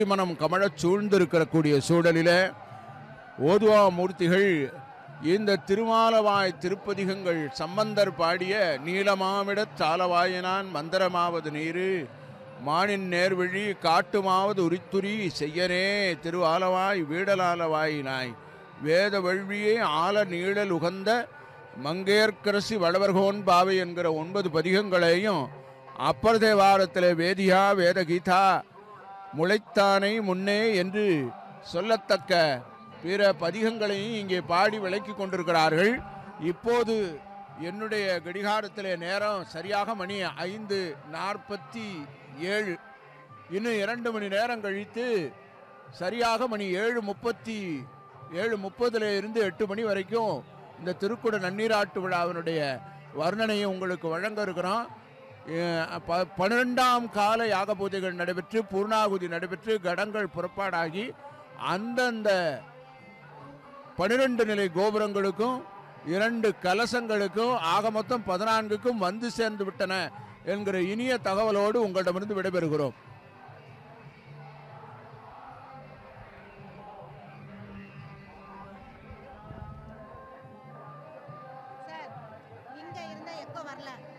மனம் கமழச் சூழ்ந்திருக்கிற கூடிய சூழலிலே ஓதுவா மூர்த்திகள் இந்த திருமாலவாய் திருப்பதிகங்கள் சம்பந்தர் பாடிய நீலமாமிடத் சாலவாயினான் மந்திரமாவது நீரு மானின் நேர்வழி காட்டுமாவது உரித்துரி செய்யனே திரு ஆலவாய் வீடலாலவாயினாய் வேத வழ்வியே ஆல நீழல் உகந்த மங்கேற்கரசி வளவர்கோன் பாவை என்கிற ஒன்பது பதிகங்களையும் அப்பர் தேவாரத்திலே வேதியா வேதகீதா முளைத்தானை முன்னே என்று சொல்லத்தக்க பிற பதிகங்களையும் இங்கே பாடி விளக்கி கொண்டிருக்கிறார்கள் இப்போது என்னுடைய கடிகாரத்திலே நேரம் சரியாக மணி ஐந்து நாற்பத்தி ஏழு இன்னும் இரண்டு மணி நேரம் கழித்து சரியாக மணி ஏழு முப்பத்தி ஏழு முப்பதுல இருந்து எட்டு மணி வரைக்கும் இந்த திருக்குட நன்னீராட்டு விழாவினுடைய வர்ணனையை உங்களுக்கு வழங்க இருக்கிறோம் அஹ் ப- பன்னிரெண்டாம் கால யாக பூஜைகள் நடைபெற்று பூர்ணாகுதி நடைபெற்று கடங்கள் புறப்பாடாகி அந்தந்த பன்னிரண்டு நிலை கோபுரங்களுக்கும் இரண்டு கலசங்களுக்கும் ஆக மொத்தம் பதினான்குக்கும் வந்து சேர்ந்து விட்டன என்கிற இனிய தகவலோடு உங்களிடமிருந்து விடைபெறுகிறோம் சார் இங்க இருந்த எக்கோ வரல